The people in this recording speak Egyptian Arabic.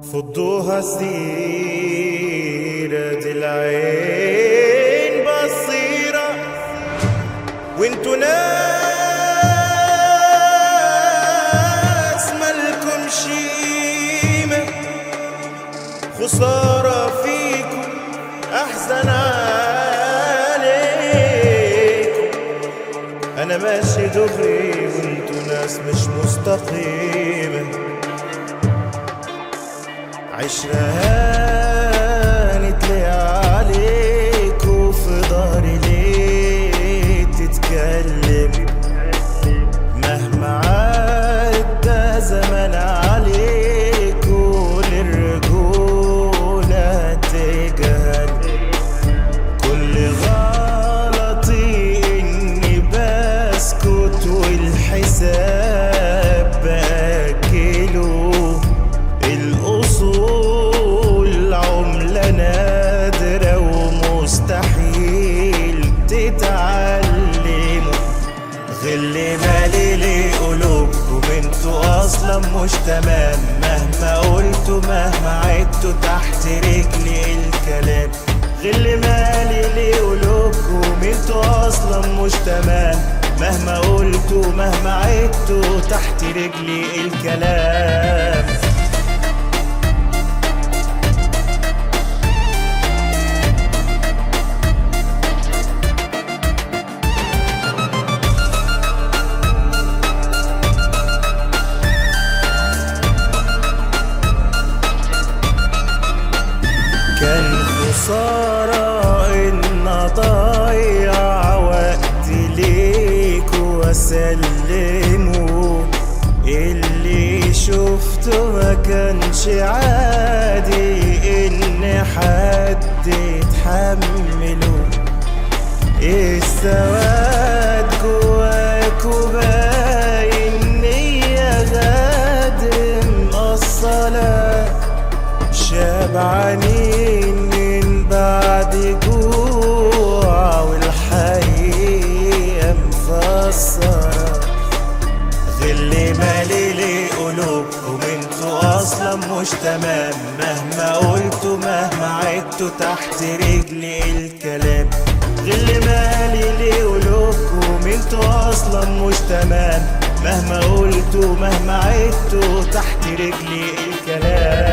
فضوها سيرة العين بصيرة وانتو ناس مالكم شيمة خسارة فيكم أحزن عليكم أنا ماشي دغري وانتو ناس مش مستقيمة عشرة هانت لي عليك وفي ظهري ليه تتكلم مهما عدى زمن عليك وللرجولة تجهل كل غلطي اني بسكت والحساب باكله الأصول عملة نادرة ومستحيل تتعلموا غل مالي لقلوبكم انتوا اصلا مش تمام مهما قلتوا مهما عدتوا تحت رجلي الكلام غل مالي لقلوبكم انتوا اصلا مش تمام مهما قلتوا مهما عدتوا تحت رجلي الكلام كان خسارة إن أضيع وقت ليك وأسلمه اللي شفته ما كانش عادي إن حد يتحمله السواد جواك وباين نية غادم الصلاة شبعانين من بعد جوع والحقيقة مفسرة غل مالي لقلوبكم انتوا اصلا مش تمام مهما قلتوا مهما عدتوا تحت رجلي الكلام غل مالي لقلوبكم انتوا اصلا مش تمام مهما قلتوا مهما عدتوا تحت رجلي الكلام